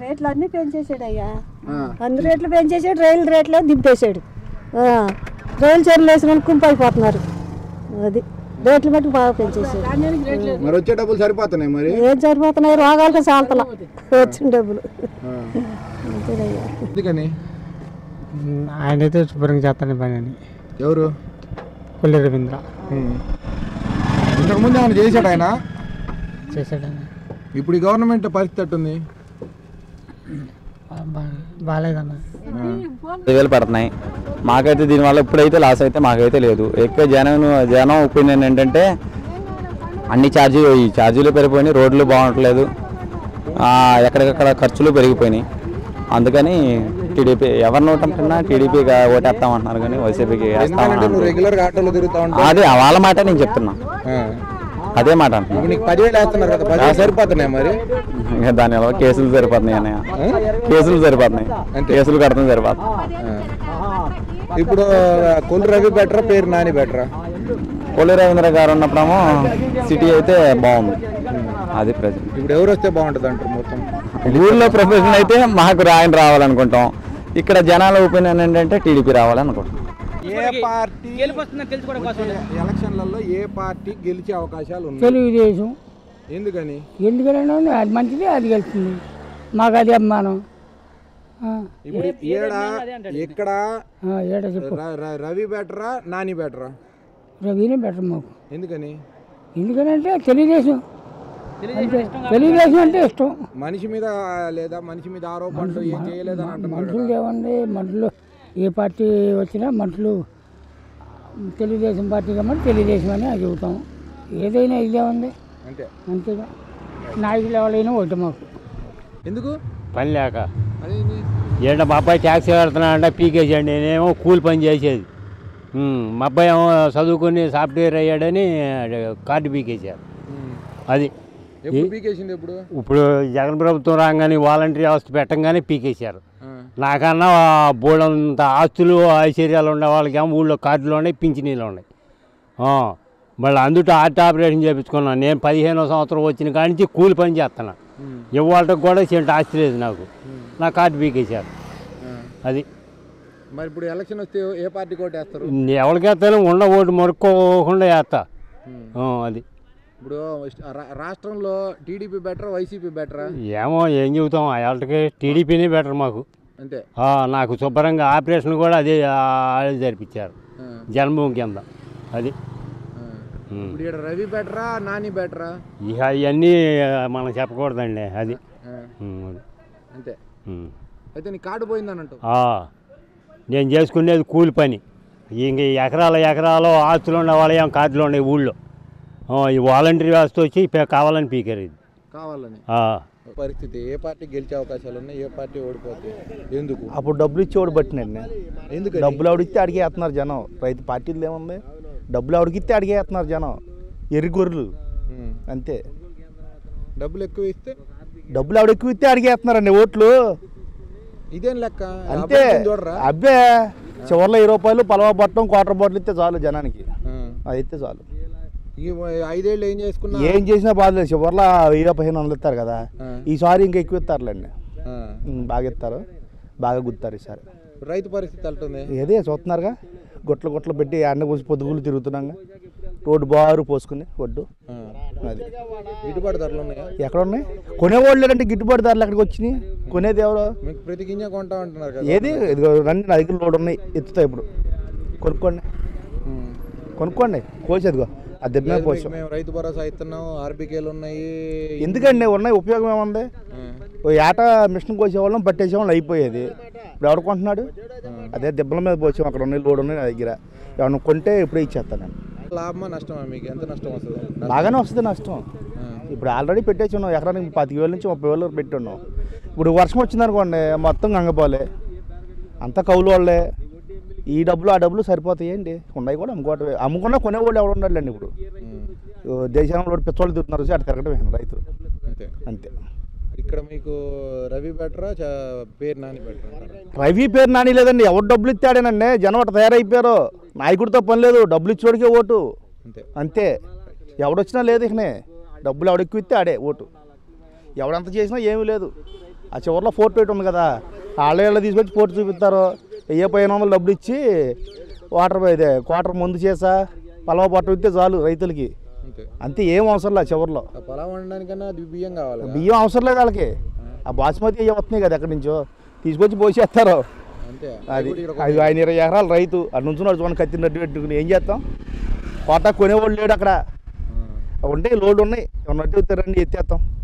రేట్లు అన్నీ పెంచేసాడు అయ్యా ఆ. అన్ని రేట్లు పెంచేసాడు రైలు రేట్లు దింపేశాడు ఆ, రైలు చీరలు వేసిన వాళ్ళు కుంపు అయిపోతున్నారు అది రేట్లు బట్టి బాగా పెంచేసాడు మరి వచ్చే డబ్బులు సరిపోతున్నాయి మరి ఏం సరిపోతున్నాయి రోగాలకు చాలతల వచ్చిన డబ్బులు ఆ. అంతేనయ్యా ఎందుకని ఆయన అయితే శుభ్రంగా చేస్తాను పని అని ఎవరు కొల్లి రవీంద్ర ఉమ్. ఇంతకుముందు ఆయన చేశాడు ఆయన చేశాడని ఇప్పుడు ఈ గవర్నమెంట్ పరిస్థితి ఎట్టుంది బాగాలేదన్న ఐదు వేలు పడుతున్నాయి మాకైతే దీనివల్ల ఇప్పుడైతే లాస్ అయితే మాకైతే లేదు ఎక్కువ జనం జనం ఒపీనియన్ ఏంటంటే అన్ని ఛార్జీలు ఈ ఛార్జీలు పెరిగిపోయినాయి రోడ్లు బాగుండట్లేదు ఆ, ఎక్కడికక్కడ ఖర్చులు పెరిగిపోయినాయి అందుకని టీడీపీ ఎవరిని ఓటంటున్నా టీడీపీగా ఓటేస్తామంటున్నారు కానీ వైసీపీకి ఎందుకంటే నువ్వు వేస్తామన్నారు రెగ్యులర్ గా ఆటోలో తిరుగుతా ఉంటావు అదే వాళ్ళ మాట నేను చెప్తున్నా ఆ. అదే మాట అంటున్నా ఇప్పుడు నీకు పదివేలు వేస్తున్నారు కదా పదివేలు సరిపోతున్నాయి మరి ఇంకా దానివల్ల కేసులు సరిపోతున్నాయి అన్నయ్య కేసులు సరిపోతున్నాయి కేసులు కడతాం సరిపోతుంది ఆ. ఇప్పుడు కొల్లు రవి బెటరా పేరు నాని బెటరా కొల్లి రవీంద్ర గారు ఉన్నప్పుడేమో సిటీ అయితే బాగుంది అది ప్రజెంట్ ఇప్పుడు ఎవరు వస్తే బాగుంటుంది అంటారు మొత్తం ఊళ్ళో ప్రొఫెషన్ అయితే మాకు రాయని రావాలనుకుంటాం ఇక్కడ జనాల ఒపీనియన్ ఏంటంటే టీడీపీ రావాలనుకుంటాం ఏ పార్టీ ఎలక్షన్లలో ఏ పార్టీ గెలిచే అవకాశాలు ఉన్నాయి తెలుగుదేశం ఎందుకని ఎందుకంటే అది మంచిది అది గెలుస్తుంది మాకు అది అభిమానం ఆ, ఇప్పుడు ఏడ ఇక్కడ ఆ, ఏడ చెప్పు ర- ర- రవి బెటరా నాని బెటరా రవినే బెటర్ మాకు ఎందుకని ఎందుకంటే తెలుగుదేశం అంతే. తెలుగుదేశం అంటే ఇష్టం మనిషి మీద లేదా మనిషి మీద ఆరోపణలు ఏం చేయలేదని అంటున్నారు మనుషులు ఏముంది మనుషులు ఏ పార్టీ వచ్చినా మనుషులు తెలుగుదేశం పార్టీ కాబట్టి తెలుగుదేశం అని అది చెబుతాం ఏదైనా ఇదే ఉంది అంతే అంతేగా నాయకులు ఎవరైనా ఒకటి మాకు ఎందుకు పని లేక అదేంటి ఏంటో మా అబ్బాయి ట్యాక్సీ కడుతున్నాడంటే పీకేసాడు నేనేమో కూలి పని చేసేది ఉమ్, మా అబ్బాయి ఏమో చదువుకొని సాఫ్ట్వేర్ అయ్యాడని కార్డు పీకేశారు అది ఎప్పుడు పీకేసింది ఎప్పుడు ఇప్పుడు జగన్ ప్రభుత్వం రాగానే వాలంటరీ వ్యవస్థ పెట్టంగానే పీకేశారు ఆ. నాకన్నా బోడంత ఆస్తులు ఐశ్వర్యాలు ఉండే వాళ్ళకేమో ఊళ్ళో కార్డులు ఉన్నాయి పింఛనీలు ఉన్నాయి ఆ, మళ్ళీ అందులో హార్ట్ ఆపరేషన్ చేయించుకున్నాను నేను పదిహేనో సంవత్సరం వచ్చిన కాడి నుంచి కూలి పని చేస్తున్నా ఇవాళకి కూడా చెంట ఆస్తి లేదు నాకు నా కార్డు పీకేశారు ఆ. అది మరి ఇప్పుడు ఎలక్షన్ వస్తే ఏ పార్టీ కోటేస్తారు ఎవరికేస్తాను ఉండ ఓటు మొరుక్కోకుండా వేస్తా ఆ, అది ఇప్పుడు రా- రాష్ట్రంలో టీడీపీ బెటరా వైసీపీ బెటరా ఏమో ఏం చెబుతాం వాళ్ళకి టీడీపీనే బెటర్ మాకు అంతే ఆ, నాకు శుభ్రంగా ఆపరేషన్ కూడా అదే అదే జరిపించారు ఆ. జన్మభూమి కింద అది ఆ. ఉమ్. ఇప్పుడు ఇక్కడ రవి బెటరా నాని బెటరా ఇక అవన్నీ మనం చెప్పకూడదండి అది ఆ. ఉమ్, అది. అంతే ఉమ్. అయితే నీ కార్డు పోయిందని అంటావు ఆ, నేను చేసుకునేది కూలి పని ఇంక ఎకరాల ఎకరాలు ఆస్తులు ఉండే వాళ్ళ ఏం కార్డులు ఉన్నాయి ఊళ్ళో ఆ, ఈ వాలంటరీ వ్యవస్థ వచ్చి పే- కావాలని పీకారు ఇది కావాలని ఆ. పరిస్థితి ఏ పార్టీ గెలిచే అవకాశాలు ఉన్నాయి ఏ పార్టీ ఓడిపోతే ఎందుకు అప్పుడు డబ్బులు ఇచ్చేవాడు బట్టినండి ఎందుకని? డబ్బులు ఆవిడిస్తే అడిగేస్తున్నారు జనం రైతు పార్టీలు ఏముంది డబ్బులు ఆవిడకిస్తే అడిగేస్తున్నారు జనం ఎర్రి గొర్రెలు ఉమ్. అంతే డబ్బులు ఎక్కువ ఇస్తే డబ్బులు ఆవిడ ఎక్కువ ఇస్తే అడిగేస్తున్నారండి ఓట్లు ఇదేం లెక్క అంతే అభివృద్ధిని చూడరా అబ్బే చివర్లో ఇరవై రూపాయలు పలవా బట్టం క్వార్టర్ బాటిల్ ఇస్తే చాలు జనానికి ఆ. అది ఇస్తే చాలు ఈ ఐదేళ్ళు ఏం చేసుకున్నా ఏం చేసినా బాధలేదు చివర్లో వెయ్యి పదిహేను వందలు ఇస్తారు కదా ఆ. ఈసారి ఇంకా ఎక్కువ ఇస్తారులేండి ఆ. ఉమ్, బాగా ఇస్తారు బాగా గుర్తారు ఈసారి రైతు పరిస్థితి అంటుంది ఏదే చూస్తున్నారుగా గుట్లు గుట్లు పెట్టి ఎండ కూసి పొద్దుగులు తిరుగుతున్నాగా రోడ్డు బారు పోసుకుని ఒడ్డు ఆ. అది గిట్టుబాటు ధరలు ఉన్నాయా ఎక్కడ ఉన్నాయి కొనేవాళ్ళు లేదంటే గిట్టుబాటు ధరలు ఎక్కడికి వచ్చినాయి కొనేది ఎవరు మీకు ప్రతి గింజ కొంటా అంటున్నారు కదా ఏది ఇదిగో రండి నా దగ్గర లోడ్ ఉన్నాయి ఎత్తుతాయి ఇప్పుడు కొనుక్కోండి ఉమ్. కొనుక్కోండి కోసేదిగో ఆ దెబ్బ మీద లేదు, పోసాం మీకు మేము రైతు భరోసా ఇస్తున్నాం ఆర్బీకేలు ఉన్నాయి ఎందుకండి ఉన్నాయి ఉపయోగం ఏముంది ఆ. ఓ ఏట మిషన్ కోసేవాళ్ళం పట్టేసేవాళ్ళం అయిపోయేది ఇప్పుడు ఎవడు కొంటున్నాడు అదే దెబ్బల మీద పోసాం అక్కడ ఉన్నాయి లోడ్ ఉన్నాయి నా దగ్గర ఎవరైనా కొంటే ఇప్పుడే ఇచ్చేస్తాను నేను లాభమా నష్టమా మీకు ఎంత నష్టం వస్తుంది బాగానే వస్తుంది నష్టం ఆ. ఇప్పుడు ఆల్రెడీ పెట్టేసి ఉన్నాం ఎకరానికి పాతిక వేల నుంచి ముప్పై వేల వరకు పెట్టి ఉన్నాం ఇప్పుడు వర్షం వచ్చిందనుకోండి మొత్తం గంగపోలే అంతా కౌలు వాళ్ళే ఈ డబ్బులు ఆ డబ్బులు సరిపోతాయండి ఉన్నాయి కూడా అమ్ముకోవటమే అమ్ముకున్నా కొనేవాళ్ళు ఎవరు ఉండాలండి ఇప్పుడు ఉమ్. ఓ దేశంలో పిచ్చోళ్ళు తిరుగుతున్నారు చూసి అటు తిరగటమే రైతులు అంతే అంతే ఇక్కడ మీకు రవి బెటరా చ- పేరు నాని బెటరా రవి పేరు నాని లేదండి ఎవరు డబ్బులు ఇస్తాడేనండి జనం అటు తయారైపోయారు నాయకుడితో పని లేదు డబ్బులు ఇచ్చేవాడికే ఓటు అంతే అంతే ఎవడొచ్చినా లేదు ఇకనే డబ్బులు ఎవడెక్కువ ఇస్తే ఆడే ఓటు ఎవడంత చేసినా ఏమీ లేదు ఆ చివరిలో ఫోర్ట్ పెట్టి ఉంది కదా వాళ్ళ ఇళ్ళ తీసుకొచ్చి ఫోర్ట్ చూపిస్తారు ఏ పదిహేను వందలు డబ్బులు ఇచ్చి వాటర్ ఇదే క్వార్టర్ ముందు చేసా పలవ పట్టు ఇస్తే చాలు రైతులకి అంతే అంతే ఏం అవసరం లేదు చివరిలో ఆ పొలం వండడానికన్నా అది బియ్యం కావాలి కదా. బియ్యం అవసరం లేదు వాళ్ళకి ఆ బాస్మతి అయ్యి వస్తున్నాయి కదా ఎక్కడి నుంచో తీసుకొచ్చి పోసేస్తారు అంతే అది ఇప్పుడు ఈడ అది ఆయన ఇరవై ఎకరాలు రైతు అటు నుంచి నడుచుకొని కత్తి నడ్డు పెట్టుకుని ఏం చేస్తాం కోట కొనేవాళ్ళు లేడు అక్కడ ఉంటే లోడ్ ఉన్నాయి ఉన్నట్టు రండి ఎత్తేస్తాం